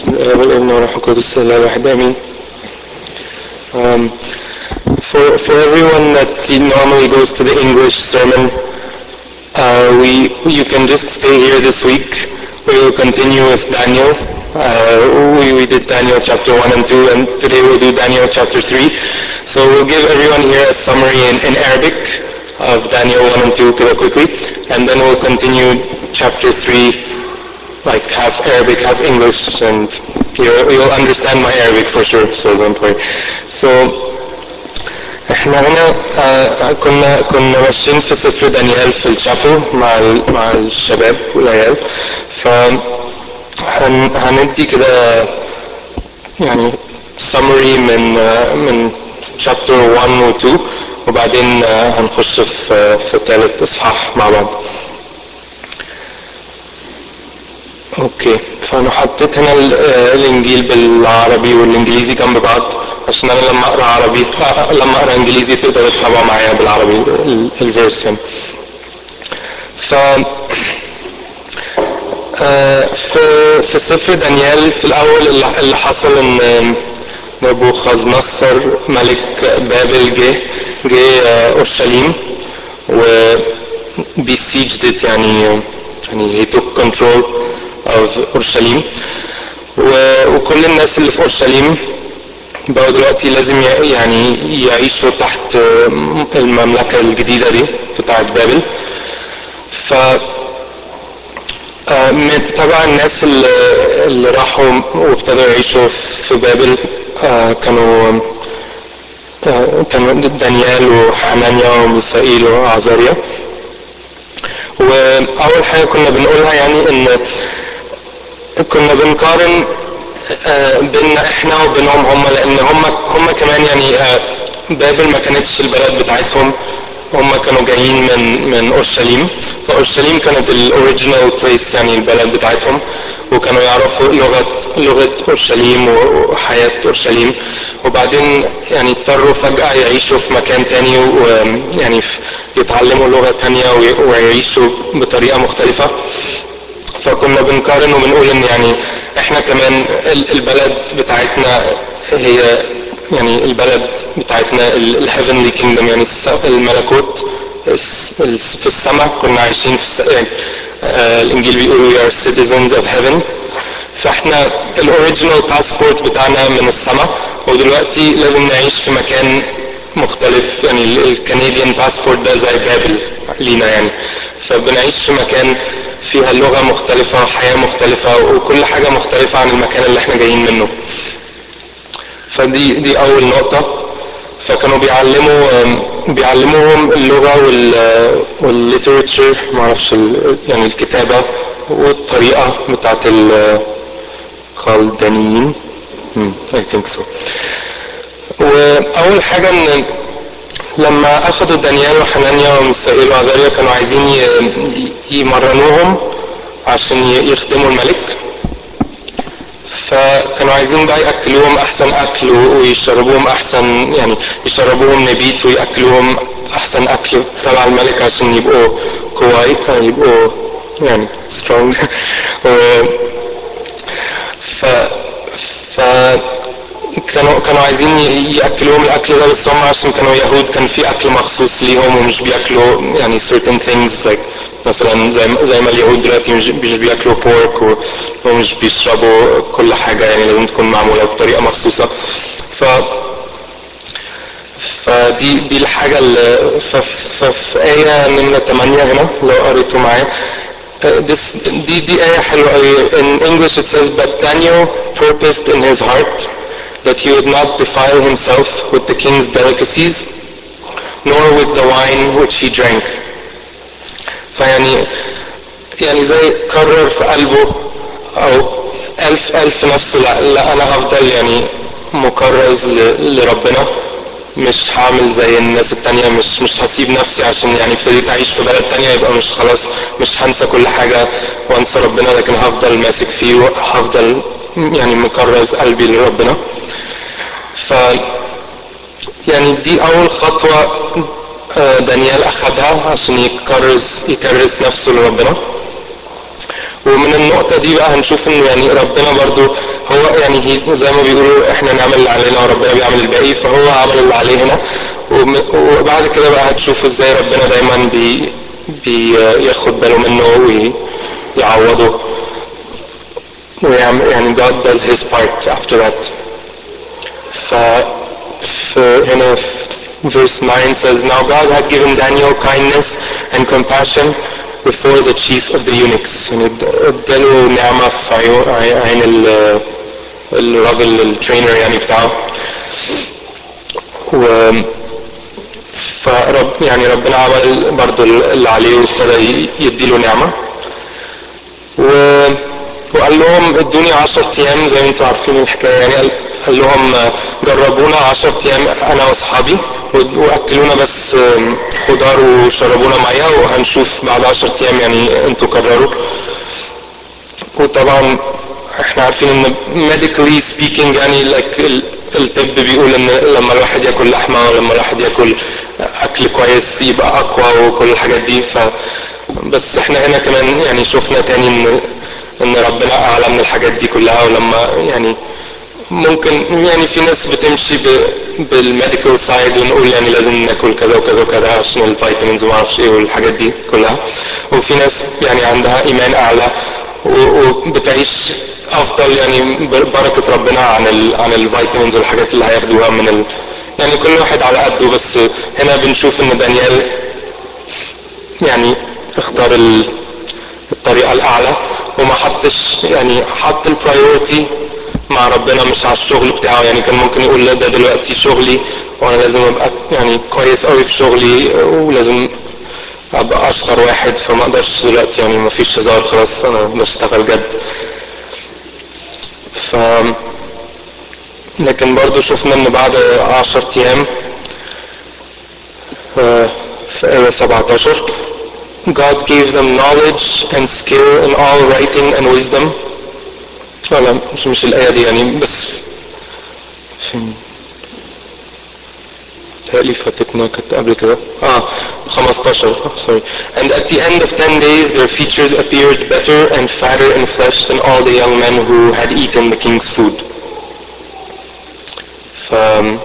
بسم الله والابن والروح القدس الله الواحد امين um, for, for everyone that normally goes to the English sermon, uh, we, you can just stay here this week. We will continue with Daniel. Uh, we, we did Daniel chapter 1 and 2, and today we'll do Daniel chapter 3. So we'll give everyone here a summary in, in Arabic of Daniel 1 and 2 quickly, and then we'll continue chapter 3 like half Arabic, half English, and you'll, you'll understand my Arabic for sure, so don't worry. So احنا هنا آه كنا كنا ماشيين في سفر دانيال في الشابل مع ال- مع الشباب والعيال ف هن هندي كده يعني summary من آه من chapter 1 و 2 وبعدين آه هنخش في في ثالث اصحاح مع بعض. اوكي فانا حطيت هنا ال- آه، الانجيل بالعربي والانجليزي جنب بعض عشان انا لما اقرا عربي آه، لما اقرا انجليزي تقدروا تتابعوا معايا بالعربي ال- الفيرس يعني ف آه، في في سفر دانيال في الاول اللي اللي حصل ان نبوخذ نصر ملك بابل جه جه آه، اورشليم و besieged it يعني يعني he took control of اورشليم و- وكل الناس اللي في اورشليم بقوا دلوقتي لازم ي- يعني يعيشوا تحت المملكة الجديدة دي بتاعت بابل ف آه، من تبع الناس اللي, اللي راحوا وابتدوا يعيشوا في بابل آه، كانوا آه، كانوا دانيال وحنانيا وميسائيل وعزاريا واول حاجه كنا بنقولها يعني ان كنا بنقارن آه، بيننا احنا وبينهم هم لان هم هم كمان يعني آه، بابل ما كانتش البلد بتاعتهم هم كانوا جايين من من اورشليم فاورشليم كانت الاوريجينال بليس يعني البلد بتاعتهم وكانوا يعرفوا لغه لغه اورشليم وحياه اورشليم وبعدين يعني اضطروا فجاه يعيشوا في مكان تاني ويعني يتعلموا لغه تانيه وي- ويعيشوا بطريقه مختلفه فكنا بنقارن وبنقول ان يعني احنا كمان ال- البلد بتاعتنا هي يعني البلد بتاعتنا الهيفنلي كينجدم يعني الس- الملكوت الس- الس- في السماء كنا عايشين في الس- يعني آه، الانجيل بيقول we are citizens of heaven فاحنا الاوريجينال باسبورت بتاعنا من السماء ودلوقتي لازم نعيش في مكان مختلف يعني الكنديان باسبورت ده زي بابل لينا يعني فبنعيش في مكان فيها لغة مختلفة وحياة مختلفة وكل حاجة مختلفة عن المكان اللي احنا جايين منه فدي دي أول نقطة فكانوا بيعلموا بيعلموهم اللغة وال والليترتشر معرفش ال- يعني الكتابة والطريقة بتاعت الكالدانيين I think so وأول حاجة إن لما أخدوا دانيال وحنانيا وميسائيل وعزاريا كانوا عايزين ي- يمرنوهم عشان ي- يخدموا الملك فكانوا عايزين بقى ياكلوهم احسن اكل و- ويشربوهم احسن يعني يشربوهم نبيت وياكلوهم احسن اكل تبع الملك عشان يبقوا قواي يبقوا يعني سترونج ف ف كانوا كانوا عايزين ي- ياكلوهم الاكل ده بس هم عشان كانوا يهود كان في اكل مخصوص ليهم ومش بياكلوا يعني certain things like مثلا زي ما- زي ما اليهود دلوقتي مش مش بياكلوا بورك و- ومش بيشربوا كل حاجه يعني لازم تكون معموله بطريقه مخصوصه ف فدي دي الحاجة اللي ف- ف- في آية نمرة 8 هنا لو قريتوا معايا Uh, this, دي دي آية حلوة قوي in English it says but Daniel purposed in his heart that he would not defile himself with the king's delicacies nor with the wine which he drank فيعني يعني زي قرر في قلبه او ألف ألف نفسه لا, لا أنا هفضل يعني مكرز ل- لربنا مش هعمل زي الناس التانية مش مش هسيب نفسي عشان يعني ابتديت أعيش في بلد تانية يبقى مش خلاص مش هنسى كل حاجة وانسى ربنا لكن هفضل ماسك فيه وهفضل يعني مكرز قلبي لربنا ف يعني دي أول خطوة آه، دانيال أخدها عشان يكرز يكرس نفسه لربنا ومن النقطة دي بقى هنشوف ان يعني ربنا برضو هو يعني هي زي ما بيقولوا احنا نعمل اللي علينا وربنا بيعمل الباقي فهو عمل اللي عليه هنا وم- وبعد كده بقى هتشوفوا ازاي ربنا دايما بي بياخد باله منه ويعوضه ويعمل يعني God does his part after that ف في هنا في verse 9 says now God had given Daniel kindness and compassion before the chief of the eunuchs يعني اد- اداله نعمة في عيو- عي- عين ال- الراجل الترينر يعني بتاعه و فرب يعني ربنا عمل برضو اللي عليه وابتدى ي- يديله نعمة و... وقال لهم ادوني 10 ايام زي ما انتم عارفين الحكايه يعني قال, قال لهم آه، جربونا 10 ايام انا واصحابي و- واكلونا بس آم، خضار وشربونا ميه وهنشوف بعد 10 ايام يعني انتوا قرروا وطبعا احنا عارفين ان medically speaking يعني like ال- الطب بيقول ان لما الواحد ياكل لحمه ولما الواحد ياكل اكل كويس يبقى اقوى وكل الحاجات دي ف بس احنا هنا كمان يعني شفنا تاني ان ان ربنا اعلى من الحاجات دي كلها ولما يعني ممكن يعني في ناس بتمشي بالميديكال سايد ونقول يعني لازم ناكل كذا وكذا وكذا عشان الفيتامينز وما اعرفش ايه والحاجات دي كلها وفي ناس يعني عندها ايمان اعلى و- وبتعيش افضل يعني بركه ربنا عن ال عن الفيتامينز والحاجات اللي هياخدوها من ال يعني كل واحد على قده بس هنا بنشوف ان دانيال يعني اختار ال الطريقة الأعلى وما حطش يعني حط البرايورتي مع ربنا مش على الشغل بتاعه يعني كان ممكن يقول لا ده دلوقتي شغلي وانا لازم ابقى يعني كويس قوي في شغلي ولازم ابقى اشطر واحد فما اقدرش دلوقتي يعني ما فيش هزار خلاص انا بشتغل جد ف لكن برضو شفنا ان بعد عشر ايام آه، في آية 17 God gave them knowledge and skill in all writing and wisdom لا لا مش مش الآية دي يعني بس فين تهيألي فاتتنا كانت قبل كده اه 15 sorry and at the end of 10 days their features appeared better and fatter in flesh than all the young men who had eaten the king's food ف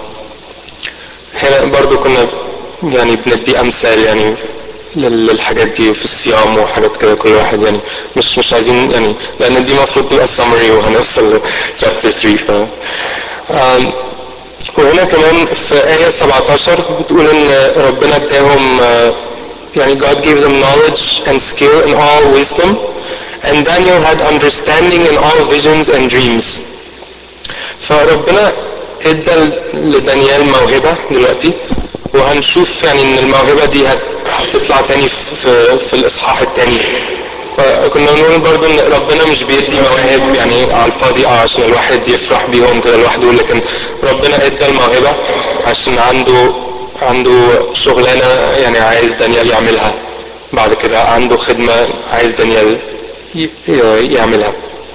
هنا برضو كنا يعني بندي امثال يعني لل- للحاجات دي في الصيام وحاجات كده كل واحد يعني مش مش عايزين يعني لان دي المفروض تبقى السمري وهنوصل ل chapter 3 ف آم، وهنا كمان في آية 17 بتقول إن ربنا اداهم آه، يعني God gave them knowledge and skill in all wisdom and Daniel had understanding in all visions and dreams فربنا ادى لدانيال موهبة دلوقتي وهنشوف يعني ان الموهبة دي هت- هتطلع تاني في, في, في الاصحاح التاني فكنا بنقول برضو ان ربنا مش بيدي مواهب يعني على الفاضي اه عشان الواحد يفرح بيهم كده لوحده لكن ربنا ادى الموهبة عشان عنده عنده شغلانة يعني عايز دانيال يعملها بعد كده عنده خدمة عايز دانيال ي- ي- يعملها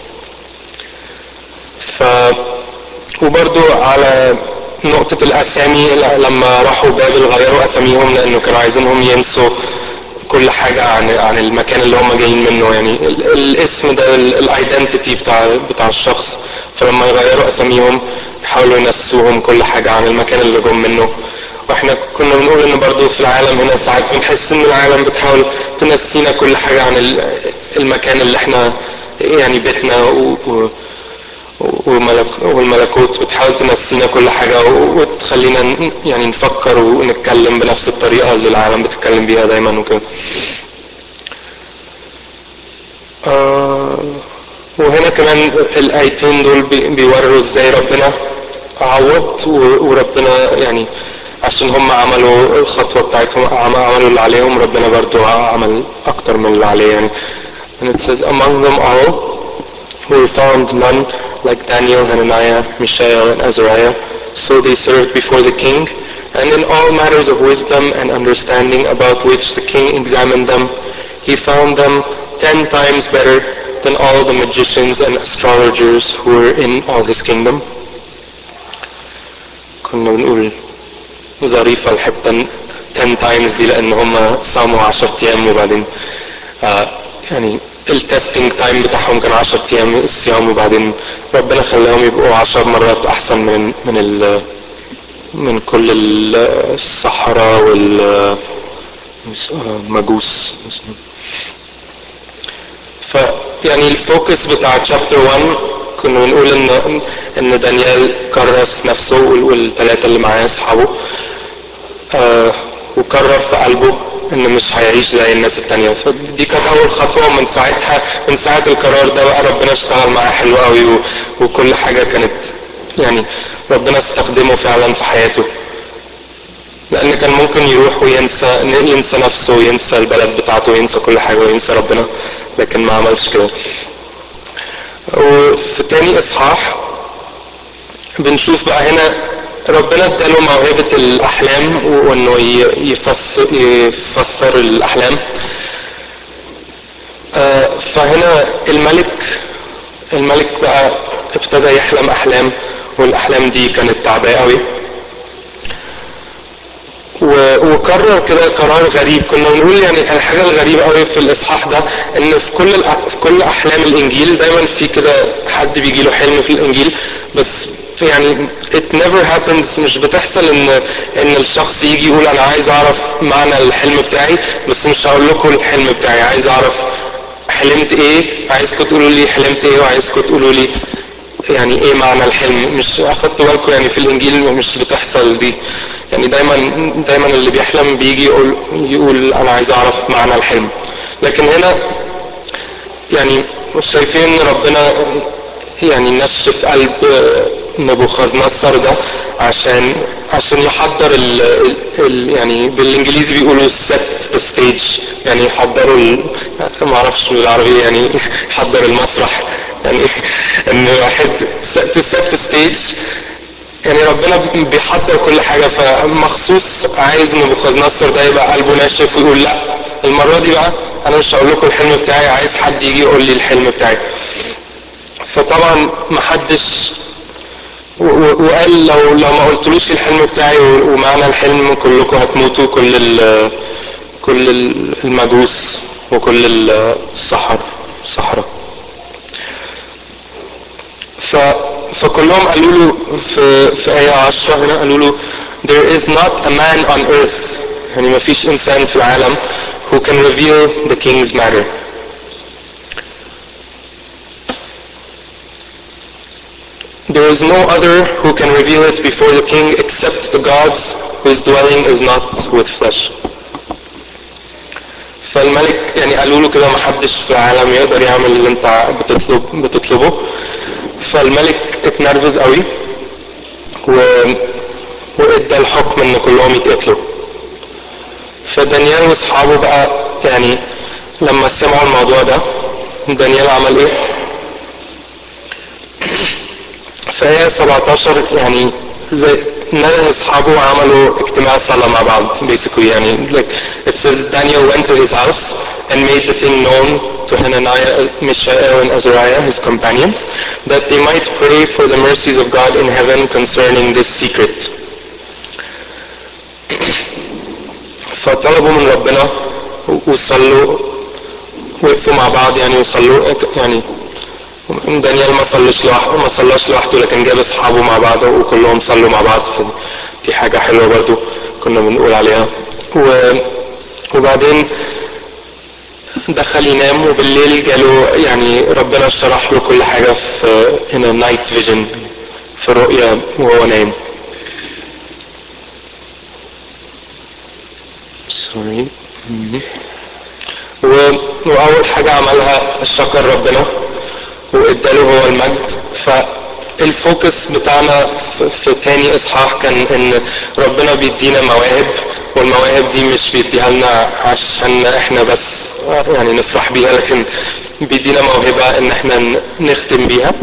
ف وبرضو على نقطة الأسامي ل- لما راحوا بابل غيروا أساميهم لأنه كانوا عايزينهم ينسوا كل حاجة عن عن المكان اللي هم جايين منه يعني ال- الاسم ده الايدنتيتي بتاع بتاع الشخص فلما يغيروا أساميهم يحاولوا ينسوهم كل حاجة عن المكان اللي جم منه واحنا كنا بنقول ان برضو في العالم هنا ساعات بنحس ان العالم بتحاول تنسينا كل حاجة عن ال- المكان اللي احنا يعني بيتنا و... و... والملك والملكوت بتحاول تنسينا كل حاجة و- وتخلينا ن- يعني نفكر ونتكلم بنفس الطريقة اللي العالم بتتكلم بيها دايما وكده آه، وهنا كمان الآيتين دول بي- بيوروا ازاي ربنا عوض و- وربنا يعني عشان هم عملوا الخطوة بتاعتهم عم- عملوا اللي عليهم ربنا برضو عمل أكتر من اللي عليه يعني and it says among them all were found none like Daniel, Hananiah, Mishael, and Azariah. So they served before the king, and in all matters of wisdom and understanding about which the king examined them, he found them ten times better than all the magicians and astrologers who were in all his kingdom. كنا بنقول ظريفة الحتة 10 times دي لأن هم صاموا 10 أيام وبعدين آه يعني التستنج تايم بتاعهم كان 10 ايام الصيام وبعدين ربنا خلاهم يبقوا 10 مرات احسن من من ال من كل الصحراء والمجوس ف يعني الفوكس بتاع تشابتر 1 كنا بنقول ان ان دانيال كرس نفسه والثلاثه اللي معاه اصحابه آه وقرر في قلبه ان مش هيعيش زي الناس التانية فدي كانت اول خطوة ومن ساعتها من ساعة القرار ده بقى ربنا اشتغل معاه حلو قوي وكل حاجة كانت يعني ربنا استخدمه فعلا في حياته لان كان ممكن يروح وينسى ينسى نفسه وينسى البلد بتاعته وينسى كل حاجة وينسى ربنا لكن ما عملش كده وفي تاني اصحاح بنشوف بقى هنا ربنا اداله موهبة الأحلام وإنه يفسر, يفسر الأحلام فهنا الملك الملك بقى ابتدى يحلم أحلام والأحلام دي كانت تعباه قوي وقرر كده قرار غريب كنا بنقول يعني الحاجة الغريبة قوي في الإصحاح ده إن في كل في كل أحلام الإنجيل دايما في كده حد بيجي له حلم في الإنجيل بس يعني it never happens مش بتحصل ان ان الشخص يجي يقول انا عايز اعرف معنى الحلم بتاعي بس مش هقول لكم الحلم بتاعي عايز اعرف حلمت ايه عايزكم تقولوا لي حلمت ايه وعايزكم تقولوا لي يعني ايه معنى الحلم مش اخدت بالكم يعني في الانجيل مش بتحصل دي يعني دايما دايما اللي بيحلم بيجي يقول يقول انا عايز اعرف معنى الحلم لكن هنا يعني مش شايفين ان ربنا يعني نشف قلب نبوخذ نصر ده عشان عشان يحضر ال ال يعني بالانجليزي بيقولوا set the stage يعني يحضروا ما اعرفش بالعربي يعني يحضر المسرح يعني ان واحد to set the stage يعني ربنا بيحضر كل حاجه فمخصوص عايز نبوخذ نصر ده يبقى قلبه ناشف ويقول لا المره دي بقى انا مش هقول لكم الحلم بتاعي عايز حد يجي يقول لي الحلم بتاعي فطبعا محدش وقال لو لو ما قلتلوش الحلم بتاعي ومعنى الحلم كلكم هتموتوا كل ال كل المجوس وكل الصحر الصحراء ف فكلهم قالوا له في في آية 10 هنا قالوا له there is not a man on earth يعني ما فيش إنسان في العالم who can reveal the king's matter There is no other who can reveal it before the king except the gods whose dwelling is not with flesh. فالملك يعني قالوا له كده محدش في العالم يقدر يعمل اللي انت بتطلب بتطلبه فالملك اتنرفز قوي و وادى الحكم ان كلهم يتقتلوا فدانيال واصحابه بقى يعني لما سمعوا الموضوع ده دانيال عمل ايه؟ فهي 17 يعني زي نادى اصحابه وعملوا اجتماع صلاه مع بعض basically يعني like it says Daniel went to his house and made the thing known to Hananiah, Mishael and Azariah, his companions, that they might pray for the mercies of God in heaven concerning this secret. فطلبوا من ربنا وصلوا وقفوا مع بعض يعني وصلوا يعني دانيال ما صلىش لوحده ما صلاش لوحده لكن جاب اصحابه مع بعض وكلهم صلوا مع بعض دي حاجه حلوه برضو كنا بنقول عليها و وبعدين دخل ينام وبالليل جاله يعني ربنا شرح له كل حاجه في هنا نايت فيجن في رؤيا وهو نايم سوري واول حاجه عملها شكر ربنا واداله هو المجد فالفوكس بتاعنا في تاني اصحاح كان ان ربنا بيدينا مواهب والمواهب دي مش بيديها لنا عشان احنا بس يعني نفرح بيها لكن بيدينا موهبة ان احنا نخدم بيها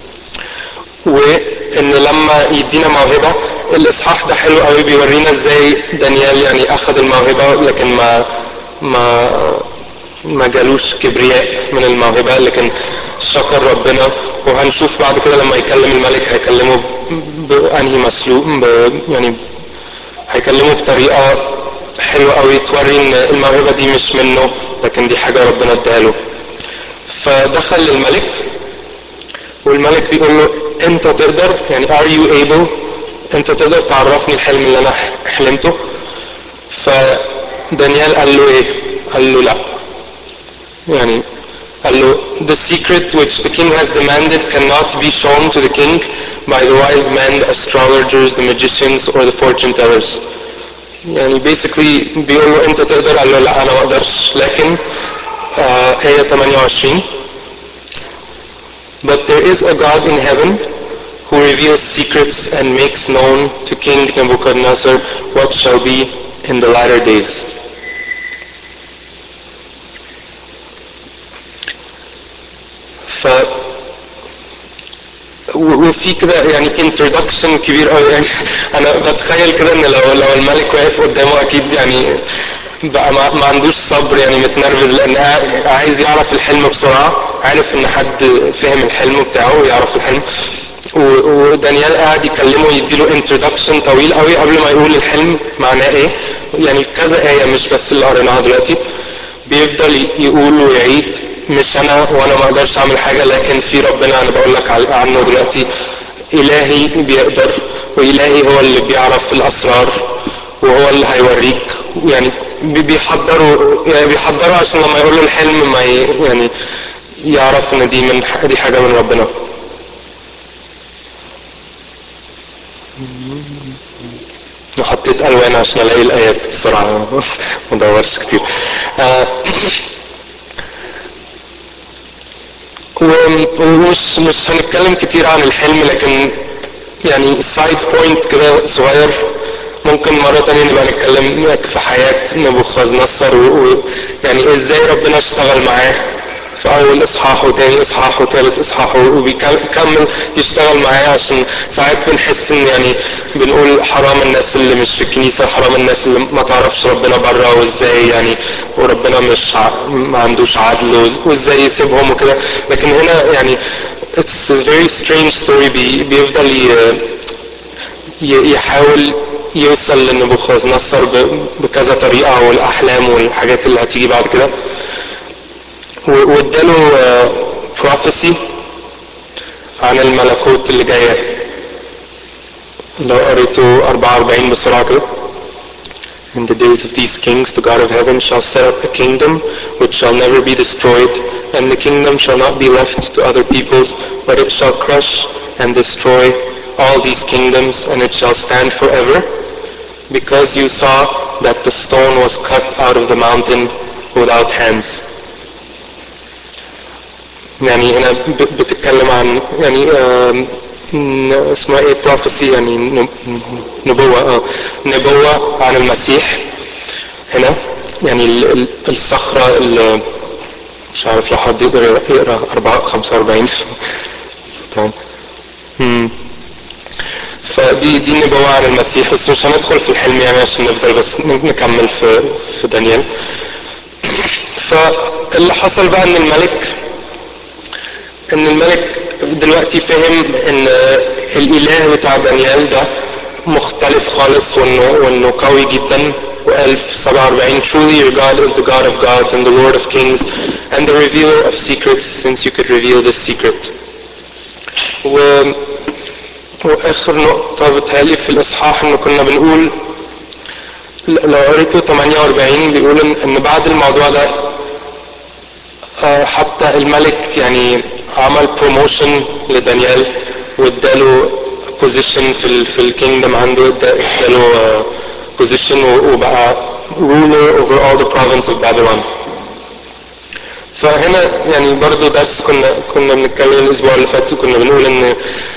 وان لما يدينا موهبة الاصحاح ده حلو قوي بيورينا ازاي دانيال يعني اخذ الموهبة لكن ما ما ما جالوش كبرياء من الموهبة لكن شكر ربنا وهنشوف بعد كده لما يكلم الملك هيكلمه بأنهي مسلوب يعني هيكلمه بطريقة حلوة قوي توري ان الموهبة دي مش منه لكن دي حاجة ربنا اداها له فدخل للملك والملك بيقول له انت تقدر يعني are you able انت تقدر تعرفني الحلم اللي انا حلمته فدانيال قال له ايه قال له لا يعني قال له the secret which the king has demanded cannot be shown to the king by the wise men the astrologers the magicians or the fortune tellers يعني basically بيقول له انت تقدر قال له لا انا ما اقدرش لكن آه آية 28 But there is a God in heaven who reveals secrets and makes known to King Nebuchadnezzar what shall be in the latter days. ف وفي كده يعني introduction كبير قوي يعني انا بتخيل كده ان لو لو الملك واقف قدامه اكيد يعني بقى ما, ما عندوش صبر يعني متنرفز لان عايز يعرف الحلم بسرعه عارف ان حد فهم الحلم بتاعه ويعرف الحلم ودانيال قاعد يكلمه يديله انترودكشن طويل قوي قبل ما يقول الحلم معناه ايه يعني كذا ايه مش بس اللي قريناها دلوقتي بيفضل يقول ويعيد مش انا وانا ما اقدرش اعمل حاجه لكن في ربنا انا بقول لك عنه دلوقتي الهي بيقدر والهي هو اللي بيعرف الاسرار وهو اللي هيوريك يعني بيحضروا يعني بيحضروا عشان لما يقول له الحلم ما يعني يعرف ان دي من دي حاجه من ربنا وحطيت الوان عشان الاقي الايات بسرعه ما ادورش كتير آه ومش مش هنتكلم كتير عن الحلم لكن يعني سايد بوينت كده صغير ممكن مرة تانية نبقى نتكلم في حياة نبوخذ نصر ويعني ازاي ربنا اشتغل معاه في أول إصحاح وتاني إصحاح وتالت إصحاح وبيكمل يشتغل معاه عشان ساعات بنحس إن يعني بنقول حرام الناس اللي مش في الكنيسة حرام الناس اللي ما تعرفش ربنا بره وإزاي يعني وربنا مش ع... ما عندوش عدل وإزاي يسيبهم وكده لكن هنا يعني it's a very strange story بي... بيفضل ي... يحاول يوصل لنبوخذ نصر بكذا طريقة والأحلام والحاجات اللي هتيجي بعد كده واداله بروفيسي عن الملكوت اللي جاية لو قريته 44 بسرعة كده In the days of these kings, the God of heaven shall set up a kingdom which shall never be destroyed, and the kingdom shall not be left to other peoples, but it shall crush and destroy all these kingdoms, and it shall stand forever, because you saw that the stone was cut out of the mountain without hands. يعني هنا بتتكلم عن يعني اسمها ايه بروفيسي يعني نبوة اه نبوة عن المسيح هنا يعني الصخرة اللي مش عارف لو حد يقدر يقرا 4 45 تمام فدي دي نبوة عن المسيح بس مش هندخل في الحلم يعني عشان نفضل بس نكمل في في دانيال فاللي حصل بقى ان الملك ان الملك دلوقتي فهم ان الاله بتاع دانيال ده مختلف خالص وانه وانه قوي جدا وقال في 47 truly your God is the God of gods and the Lord of kings and the revealer of secrets since you could reveal this secret و واخر نقطة بتهيألي في الاصحاح ان كنا بنقول لو قريته 48 بيقول ان بعد الموضوع ده حتى الملك يعني عمل بروموشن لدانيال واداله بوزيشن في ال في الكينجدم عنده اداله بوزيشن وبقى ruler over all the province of Babylon فهنا يعني برضو درس كنا كنا بنتكلم الاسبوع اللي فات وكنا بنقول ان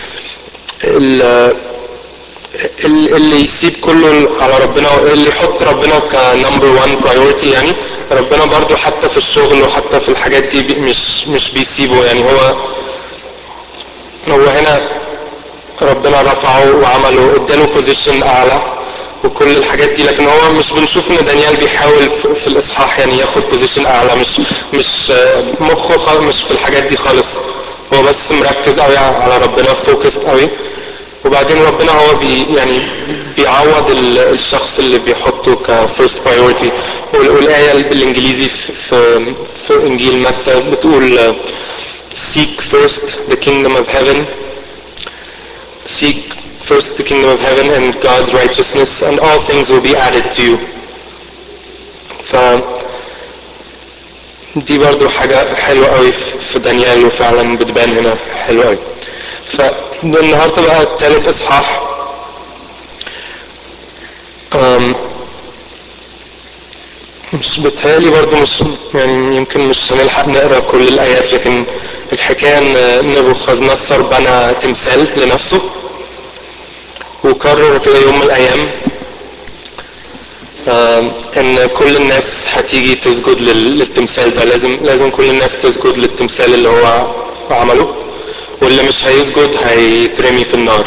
اللي يسيب كله على ربنا اللي يحط ربنا كنمبر 1 برايورتي يعني ربنا برضو حتى في الشغل وحتى في الحاجات دي مش مش بيسيبه يعني هو هو هنا ربنا رفعه وعمله اداله بوزيشن اعلى وكل الحاجات دي لكن هو مش بنشوف ان دانيال بيحاول في الاصحاح يعني ياخد بوزيشن اعلى مش مش مخه مش في الحاجات دي خالص هو بس مركز قوي على ربنا فوكست قوي وبعدين ربنا هو بي يعني بيعوض ال- الشخص اللي بيحطه كفيرست بايورتي والآية بالإنجليزي في, في, في إنجيل متى بتقول uh, seek first the kingdom of heaven seek first the kingdom of heaven and God's righteousness and all things will be added to you ف دي برضو حاجة حلوة قوي في في دانيال وفعلا بتبان هنا حلوة قوي فالنهاردة بقى تالت إصحاح أم، مش بتهيألي برضو مش يعني يمكن مش هنلحق نقرا كل الآيات لكن الحكاية إن نبوخذ نصر بنى تمثال لنفسه وقرر كده يوم من الأيام آم، ان كل الناس هتيجي تسجد لل- للتمثال ده لازم لازم كل الناس تسجد للتمثال اللي هو عمله واللي مش هيسجد هيترمي في النار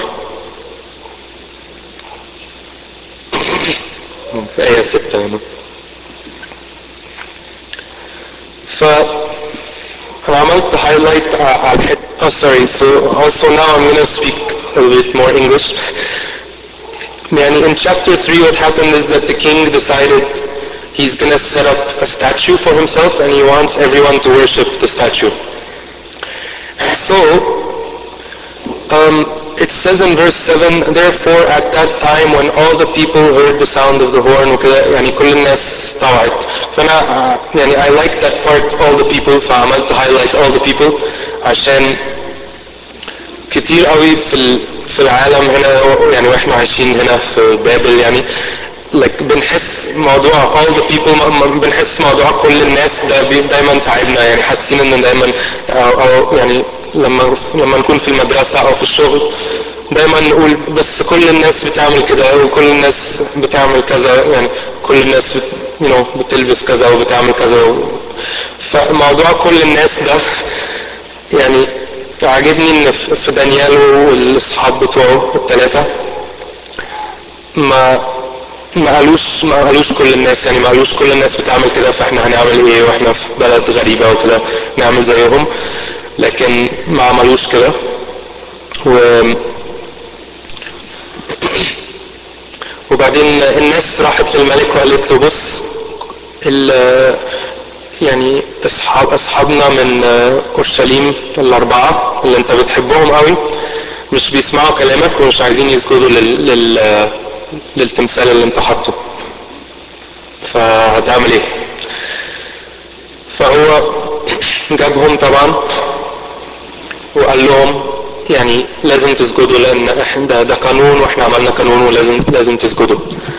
في آية ستة هنا ف أنا عملت highlight على الحتة oh sorry so also now I'm gonna speak a little bit more English يعني in chapter 3 what happened is that the king decided he's gonna set up a statue for himself and he wants everyone to worship the statue. So, um, it says in verse 7, therefore at that time when all the people heard the sound of the horn وكده يعني كل الناس طلعت فأنا آه، يعني I like that part all the people فعملت highlight all the people عشان كتير قوي في ال- في العالم هنا يعني واحنا عايشين هنا في بابل يعني like بنحس موضوع all the people م- م- بنحس موضوع كل الناس ده بي- دايما تعبنا يعني حاسين ان دايما او, أو يعني لما لما نكون في المدرسه او في الشغل دايما نقول بس كل الناس بتعمل كده وكل الناس بتعمل كذا يعني كل الناس بت you know, بتلبس كذا وبتعمل كذا و... فموضوع كل الناس ده يعني عاجبني ان في في دانيال والاصحاب بتوعه الثلاثه ما ما قالوش ما قالوش كل الناس يعني ما قالوش كل الناس بتعمل كده فاحنا هنعمل ايه واحنا في بلد غريبه وكده نعمل زيهم لكن ما عملوش كده و وبعدين الناس راحت للملك وقالت له بص ال- يعني اصحاب اصحابنا من اورشليم الاربعه اللي انت بتحبهم قوي مش بيسمعوا كلامك ومش عايزين يسجدوا لل... لل... للتمثال اللي انت حاطه فهتعمل ايه فهو جابهم طبعا وقال لهم يعني لازم تسجدوا لان احنا ده, ده قانون واحنا عملنا قانون ولازم لازم تسجدوا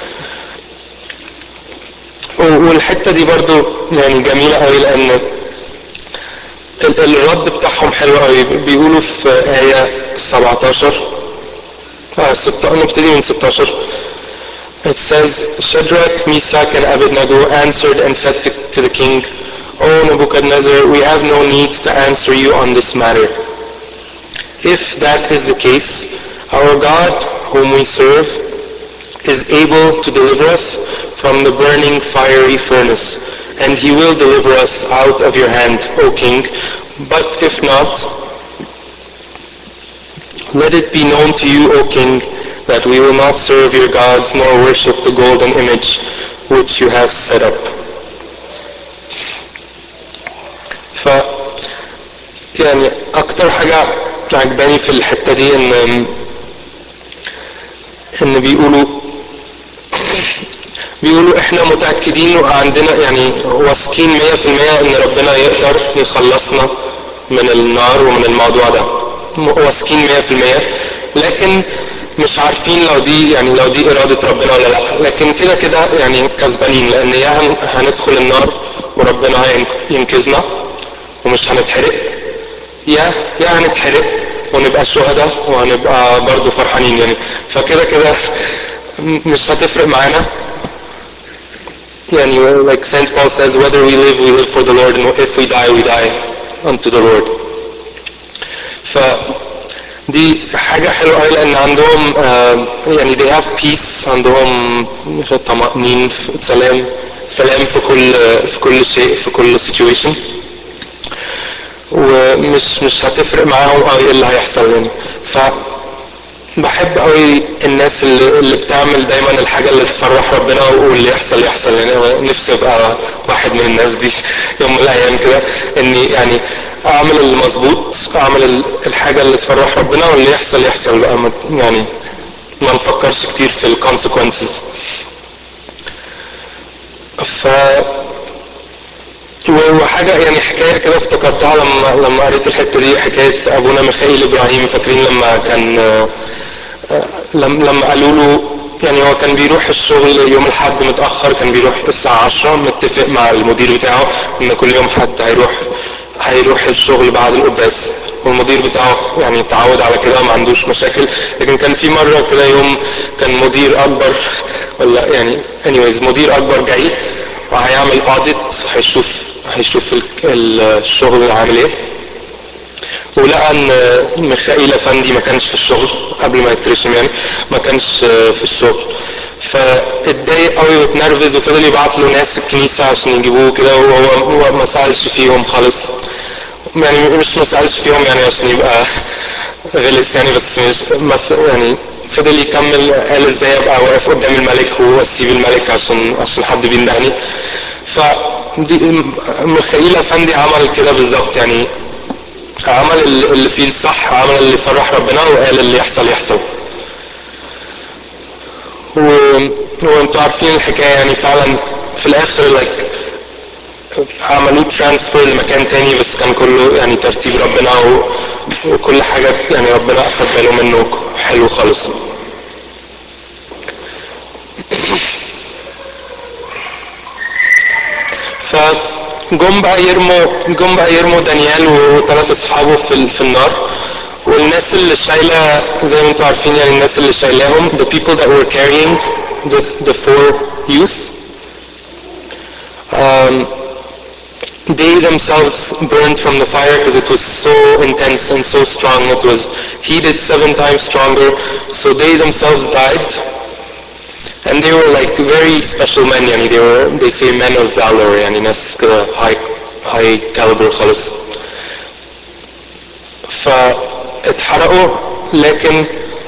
والحته دي برضو يعني جميله قوي لان ال- الرد بتاعهم حلو قوي بيقولوا في آية 17 آه ست... نبتدي من 16 It says, Shadrach, Meshach, and Abednego answered and said to, to the king, O Nebuchadnezzar, we have no need to answer you on this matter. If that is the case, our God, whom we serve, is able to deliver us from the burning fiery furnace, and he will deliver us out of your hand, O king. But if not, let it be known to you, O king, that we will not serve your gods nor worship the golden image which you have set up. ف يعني اكتر حاجة عجباني في الحتة دي ان ان بيقولوا بيقولوا احنا متأكدين وعندنا يعني واثقين 100% ان ربنا يقدر يخلصنا من النار ومن الموضوع ده واثقين 100% لكن مش عارفين لو دي يعني لو دي إرادة ربنا ولا لا لكن كده كده يعني كسبانين لأن يا هن- هندخل النار وربنا هينقذنا ومش هنتحرق يا يا هنتحرق ونبقى شهداء وهنبقى برضو فرحانين يعني فكده كده مش هتفرق معانا يعني like Saint Paul says whether we live we live for the Lord and if we die we die unto the Lord ف دي حاجة حلوة قوي لأن عندهم آه، يعني they have peace عندهم مش عارف طمأنين في- سلام سلام في كل في كل شيء في كل situation ومش مش هتفرق معاهم قوي ايه اللي هيحصل يعني ف بحب قوي الناس اللي, اللي بتعمل دايما الحاجه اللي تفرح ربنا واللي يحصل يحصل يعني أنا نفسي ابقى واحد من الناس دي يوم من الايام كده اني يعني اعمل المظبوط اعمل ال- الحاجه اللي تفرح ربنا واللي يحصل يحصل بقى ما- يعني ما نفكرش كتير في الكونسيكونسز ف و- وحاجة يعني حكاية كده افتكرتها لما لما قريت الحتة دي حكاية أبونا ميخائيل إبراهيم فاكرين لما كان آه، آه، لم- لما قالوا له يعني هو كان بيروح الشغل يوم الحد متأخر كان بيروح الساعة 10 متفق مع المدير بتاعه إن كل يوم حد هيروح هيروح الشغل بعد القداس والمدير بتاعه يعني اتعود على كده ما عندوش مشاكل لكن كان في مرة كده يوم كان مدير أكبر ولا يعني anyways مدير أكبر جاي وهيعمل اوديت هيشوف هيشوف ال- ال- الشغل عامل ايه ولقى ان ميخائيل افندي ما كانش في الشغل قبل ما يترسم يعني ما كانش في الشغل فاتضايق قوي واتنرفز وفضل يبعت له ناس الكنيسه عشان يجيبوه كده وهو هو ما سالش فيهم خالص يعني مش ما سالش فيهم يعني عشان يبقى غلس يعني بس مش مس يعني فضل يكمل قال ازاي ابقى واقف قدام الملك واسيب الملك عشان عشان حد بيندهني ف دي ميخائيل افندي عمل كده بالظبط يعني عمل اللي اللي فيه الصح عمل اللي يفرح ربنا وقال اللي يحصل يحصل و... وانتوا عارفين الحكايه يعني فعلا في الاخر like عملوه ترانسفير لمكان تاني بس كان كله يعني ترتيب ربنا و... وكل حاجه يعني ربنا اخد باله منه حلو خالص فجم بقى يرموا جم بقى يرموا دانيال وثلاث اصحابه في ال- في النار والناس اللي شايله زي ما انتم عارفين يعني الناس اللي شايلاهم the people that were carrying the, the four youth um, they themselves burned from the fire because it was so intense and so strong. It was heated seven times stronger. So they themselves died. And they were like very special men. يعني they were they say men of valor يعني ناس كده high high caliber خالص. فاتحرقوا لكن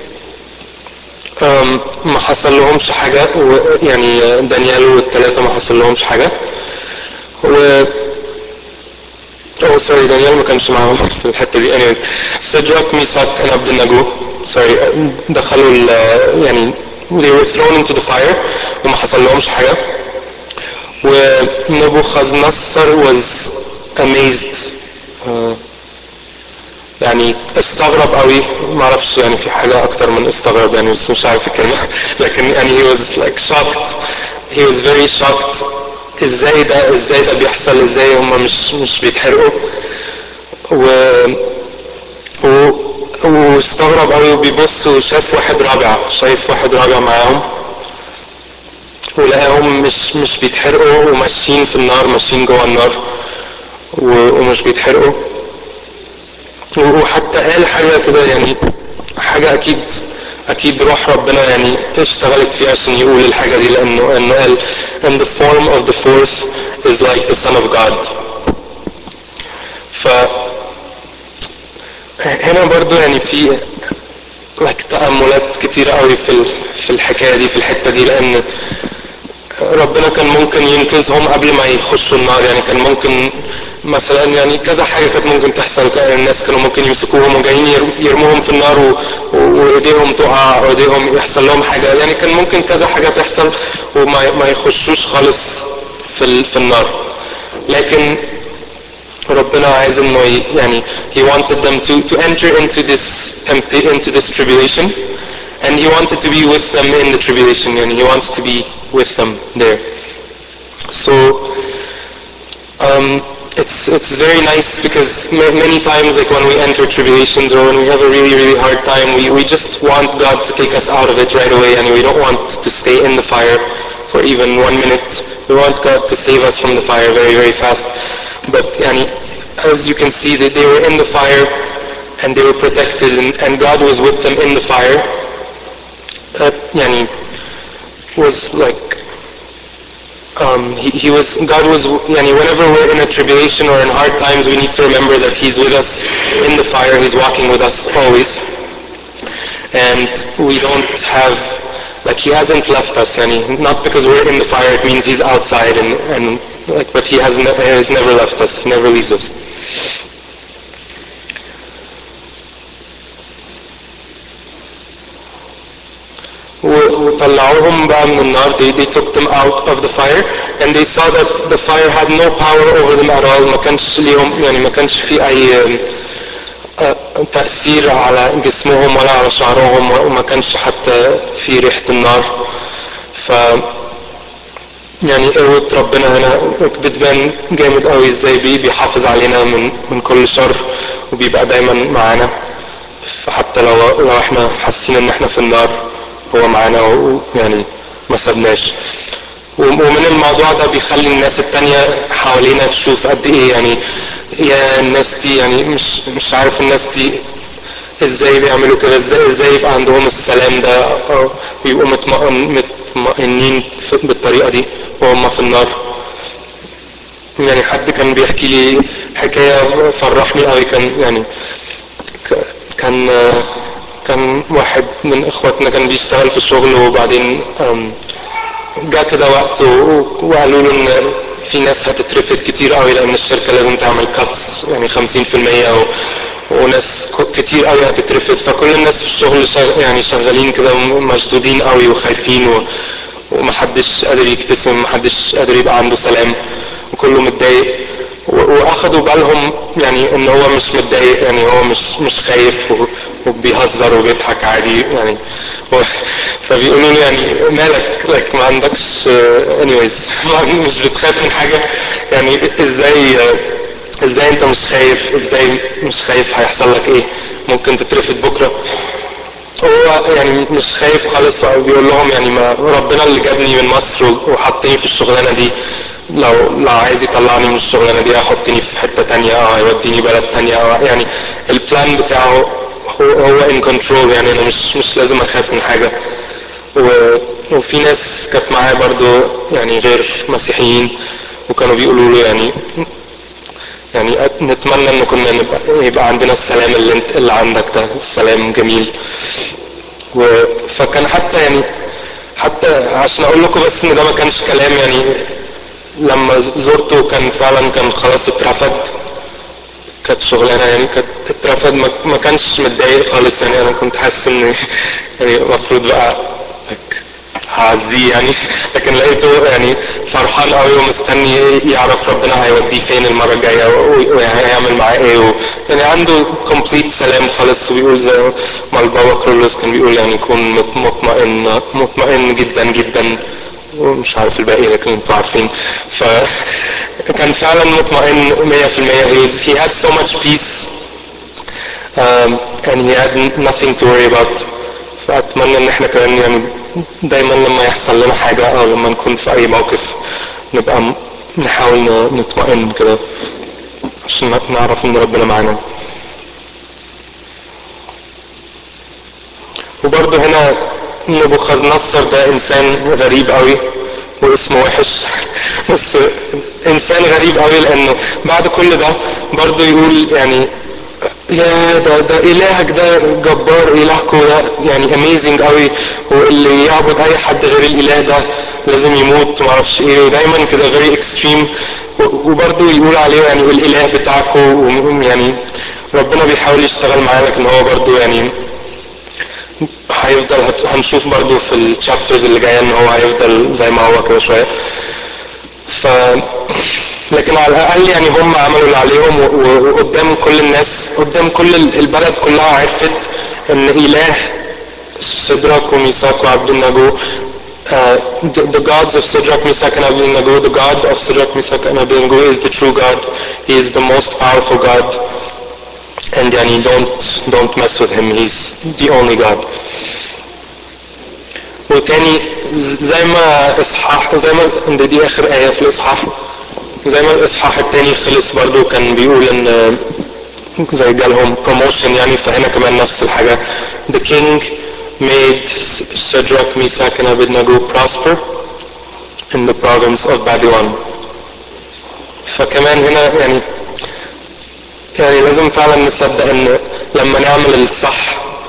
أم، ما حصل لهمش حاجة و- يعني دانيال والثلاثة ما حصل لهمش حاجة و اوه سوري دانيال ما كانش معاهم في الحته دي anyways سيدراك ميثاق and Abednego سوري دخلوا ال يعني they were thrown into the fire وما حصل لهمش حاجه ونبوخذ نصر was amazed آه، يعني استغرب قوي ما اعرفش يعني في حاجه اكتر من استغرب يعني بس مش عارف الكلمه لكن يعني he was like shocked he was very shocked ازاي ده ازاي ده بيحصل ازاي هم مش مش بيتحرقوا و و واستغرب قوي وبيبص وشاف واحد رابع شايف واحد رابع معاهم ولقاهم مش مش بيتحرقوا وماشيين في النار ماشيين جوه النار و- ومش بيتحرقوا وحتى قال حاجة كده يعني حاجة أكيد أكيد روح ربنا يعني اشتغلت فيه عشان يقول الحاجة دي لأنه إنه قال and the form of the fourth is like the son of God ف هنا برضو يعني في like تأملات كتيرة قوي في ال- في الحكاية دي في الحتة دي لأن ربنا كان ممكن ينقذهم قبل ما يخشوا النار يعني كان ممكن مثلا يعني كذا حاجه كانت ممكن تحصل كان الناس كانوا ممكن يمسكوهم وجايين ير- يرموهم في النار و- و- وايديهم تقع وايديهم يحصل لهم حاجه يعني كان ممكن كذا حاجه تحصل وما ما يخشوش خالص في ال- في النار لكن ربنا عايز انه ي- يعني he wanted them to to enter into this tempt- into this tribulation and he wanted to be with them in the tribulation and he wants to be with them there so um, it's it's very nice because ma- many times like when we enter tribulations or when we have a really really hard time we, we just want God to take us out of it right away and we don't want to stay in the fire for even one minute we want God to save us from the fire very very fast but yani, as you can see that they were in the fire and they were protected and, and God was with them in the fire that yani, was like um, he, he was God was yani, whenever we're in a tribulation or in hard times we need to remember that he's with us in the fire he's walking with us always and we don't have like he hasn't left us يعني not because we're in the fire it means he's outside and, and like but he has, ne- he has never left us he never leaves us و- وطلعوهم بقى من النار they, they took them out of the fire and they saw that the fire had no power over them at all ما كانش ليهم يعني ما كانش في اي um, آه، تأثير على جسمهم ولا على شعرهم وما كانش حتى في ريحة النار ف يعني قوة ربنا هنا بتبان جامد قوي ازاي بي- بيحافظ علينا من من كل شر وبيبقى دايما معانا فحتى لو لو احنا حاسين ان احنا في النار هو معانا ويعني ما سابناش ومن الموضوع ده بيخلي الناس التانية حوالينا تشوف قد ايه يعني يا الناس دي يعني مش مش عارف الناس دي ازاي بيعملوا كده ازاي ازاي يبقى عندهم السلام ده او يبقوا مطمئن مطمئنين في- بالطريقة دي وهم في النار يعني حد كان بيحكي لي حكاية فرحني قوي كان يعني ك- كان كان واحد من اخواتنا كان بيشتغل في الشغل وبعدين أم، جاء كده وقت و- وقالوا له ان في ناس هتترفد كتير قوي لان الشركه لازم تعمل كاتس يعني 50% و... وناس ك- كتير قوي هتترفد فكل الناس في الشغل شغ... يعني شغالين كده م- مشدودين قوي وخايفين و... ومحدش قادر يبتسم محدش قادر يبقى عنده سلام وكله متضايق و- واخدوا بالهم يعني ان هو مش متضايق يعني هو مش مش خايف و- وبيهزر وبيضحك عادي يعني و- فبيقولوا له يعني مالك لك ما عندكش آه، anyways ما- مش بتخاف من حاجه يعني ازاي آه، ازاي انت مش خايف ازاي مش خايف هيحصل لك ايه ممكن تترفد بكره هو يعني مش خايف خالص بيقول لهم يعني ما ربنا اللي جابني من مصر وحطني في الشغلانه دي لو لو عايز يطلعني من الشغلانه دي هيحطني في حته تانية او هيوديني بلد تانية أو يعني البلان بتاعه هو هو ان كنترول يعني انا مش مش لازم اخاف من حاجه و وفي ناس كانت معاه برضو يعني غير مسيحيين وكانوا بيقولوا له يعني يعني نتمنى ان كنا نبقى يبقى عندنا السلام اللي انت اللي عندك ده السلام جميل و فكان حتى يعني حتى عشان اقول لكم بس ان ده ما كانش كلام يعني لما زرته كان فعلا كان خلاص اترفض كانت شغلانه يعني كانت اترفض ما, ما كانش متضايق خالص يعني انا كنت حاسس ان يعني المفروض بقى هعزيه يعني لكن لقيته يعني فرحان قوي ومستني يعرف ربنا هيوديه فين المره الجايه وهيعمل معاه ايه و... يعني عنده كومبليت سلام خالص وبيقول زي ما البابا كرولوس كان بيقول يعني يكون مط- مطمئن مطمئن جدا جدا ومش عارف الباقي لكن انتوا عارفين فكان فعلا مطمئن 100% he, was, he had so much peace um, and he had nothing to worry about فأتمنى إن احنا كمان يعني دايما لما يحصل لنا حاجة أو لما نكون في أي موقف نبقى م- نحاول ن- نطمئن كده عشان نعرف إن ربنا معانا وبرضه هنا نبوخذ نصر ده إنسان غريب قوي واسمه وحش بس إنسان غريب قوي لأنه بعد كل ده برضه يقول يعني يا ده ده الهك ده جبار الهكم ده يعني اميزنج قوي واللي يعبد اي حد غير الاله ده لازم يموت ما اعرفش ايه ودايما كده فيري اكستريم وبرضه يقول عليه يعني الاله بتاعكم يعني ربنا بيحاول يشتغل معاه لكن هو برضه يعني هيفضل هت- هنشوف برضه في الشابترز اللي جايه ان هو هيفضل زي ما هو كده شويه ف لكن على الاقل يعني هم عملوا اللي عليهم و- و- وقدام كل الناس قدام كل ال- البلد كلها عرفت ان اله سدراك وميثاق وعبد النجو Uh, the, the gods of Sidrak, Misak, and Abednego, the God of Sidrak, Misak, and Abednego is the true God. He is the most powerful God. And yani, don't, don't mess with him. He's the only God. وتاني زي ما اصحاح زي ما إن دي اخر ايه في الاصحاح زي ما الاصحاح التاني خلص برضو كان بيقول ان زي جالهم promotion يعني فهنا كمان نفس الحاجة the king made Shadrach, Meshach and Abednego prosper in the province of Babylon فكمان هنا يعني يعني لازم فعلا نصدق ان لما نعمل الصح حتى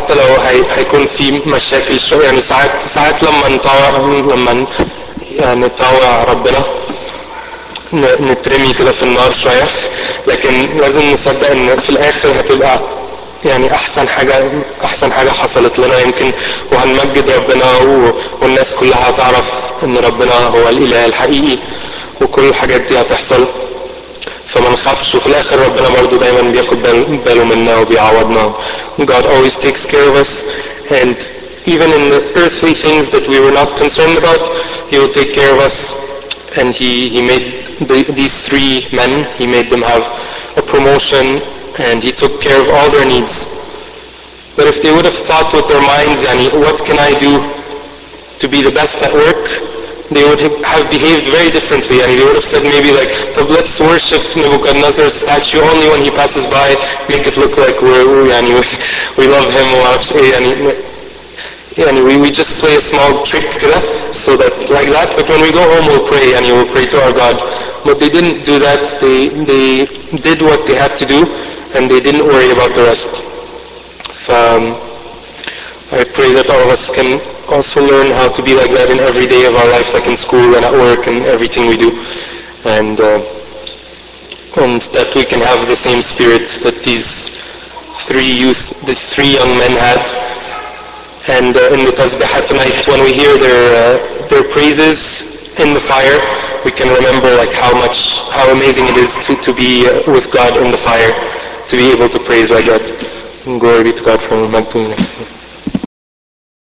حتى لو هي هيكون في مشاكل شوية يعني ساعات ساعات لما نطاوع لما يعني نطاوع ربنا ن- نترمي كده في النار شوية لكن لازم نصدق ان في الاخر هتبقى يعني احسن حاجة احسن حاجة حصلت لنا يمكن وهنمجد ربنا و- والناس كلها هتعرف ان ربنا هو الاله الحقيقي وكل الحاجات دي هتحصل فما نخافش وفي الاخر ربنا برضو دايما بياخد بال- باله منا وبيعوضنا God always takes care of us and even in the earthly things that we were not concerned about he will take care of us and he he made the, these three men he made them have a promotion and he took care of all their needs but if they would have thought with their minds yani what can I do to be the best at work, they would have behaved very differently. And they would have said maybe like, "طب let's worship Nebuchadnezzar's statue only when he passes by, make it look like we're, we, يعني we, we love him ومعرفش ايه يعني يعني we, we just play a small trick كده so that like that but when we go home we'll pray and we'll pray to our God but they didn't do that they they did what they had to do and they didn't worry about the rest ف I pray that all of us can also learn how to be like that in every day of our life, like in school and at work and everything we do. And, uh, and that we can have the same spirit that these three youth, these three young men had. And uh, in the Tasbihah tonight, when we hear their, uh, their praises in the fire, we can remember like how much, how amazing it is to, to be uh, with God in the fire, to be able to praise like that. And glory be to God for Magdalene.